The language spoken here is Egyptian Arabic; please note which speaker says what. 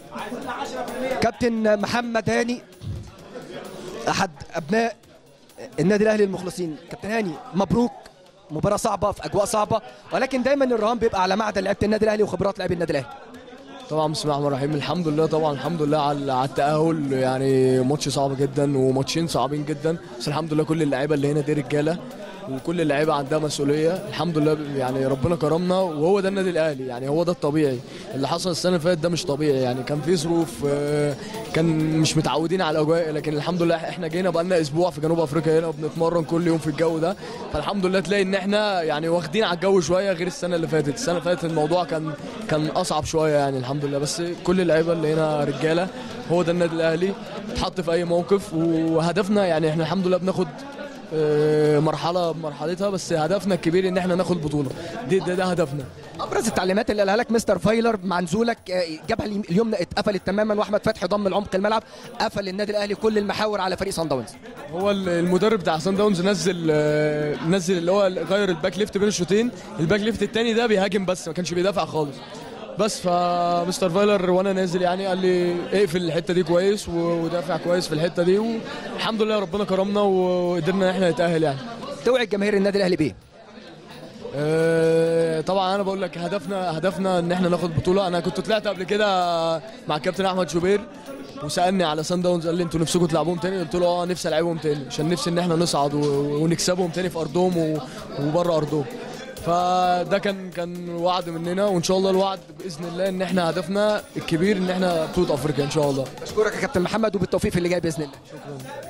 Speaker 1: كابتن محمد هاني احد ابناء النادي الاهلي المخلصين كابتن هاني مبروك مباراة صعبة في أجواء صعبة ولكن دايما الرهان بيبقى على معدن لعيبة النادي الأهلي وخبرات لاعبي النادي الأهلي.
Speaker 2: طبعا بسم الله الرحمن الرحيم الحمد لله طبعا الحمد لله على على التأهل يعني ماتش صعب جدا وماتشين صعبين جدا بس الحمد لله كل اللعيبه اللي هنا دي رجاله وكل اللعيبه عندها مسؤوليه الحمد لله يعني ربنا كرمنا وهو ده النادي الاهلي يعني هو ده الطبيعي اللي حصل السنه اللي فاتت ده مش طبيعي يعني كان في ظروف آه، كان مش متعودين على الاجواء لكن الحمد لله احنا جينا بقالنا اسبوع في جنوب افريقيا هنا وبنتمرن كل يوم في الجو ده فالحمد لله تلاقي ان احنا يعني واخدين على الجو شويه غير السنه اللي فاتت السنه اللي فاتت الموضوع كان كان اصعب شويه يعني الحمد لله بس كل اللعيبه اللي هنا رجاله هو ده النادي الاهلي اتحط في اي موقف وهدفنا يعني احنا الحمد لله بناخد آه، مرحله بمرحلتها بس هدفنا الكبير ان احنا ناخد بطوله دي ده, ده هدفنا
Speaker 1: أبرز التعليمات اللي قالها لك مستر فايلر مع نزولك آه، الجبهة اليم- اليمنى اتقفلت تماما وأحمد فتحي ضم العمق الملعب قفل النادي الأهلي كل المحاور على فريق صن داونز.
Speaker 2: هو ال- المدرب بتاع سان داونز نزل آه، نزل اللي هو غير الباك ليفت بين الشوطين الباك ليفت التاني ده بيهاجم بس ما كانش بيدافع خالص بس فمستر فايلر وانا نازل يعني قال لي اقفل الحته دي كويس و- ودافع كويس في الحته دي والحمد لله ربنا كرمنا وقدرنا ان احنا نتاهل يعني
Speaker 1: توعي جماهير النادي الأهلي بإيه؟
Speaker 2: آه، طبعا انا بقول لك هدفنا هدفنا ان احنا ناخد بطوله انا كنت طلعت قبل كده مع الكابتن احمد شوبير وسالني على سان داونز قال لي انتوا نفسكم تلعبوهم تاني قلت له اه نفسي العبهم تاني عشان نفسي ان احنا نصعد و- ونكسبهم تاني في ارضهم و- وبره ارضهم فده كان كان وعد مننا وان شاء الله الوعد باذن الله ان احنا هدفنا الكبير ان احنا بطوله افريقيا ان شاء الله
Speaker 1: بشكرك يا كابتن محمد وبالتوفيق في اللي جاي بإذن الله.
Speaker 2: شكرا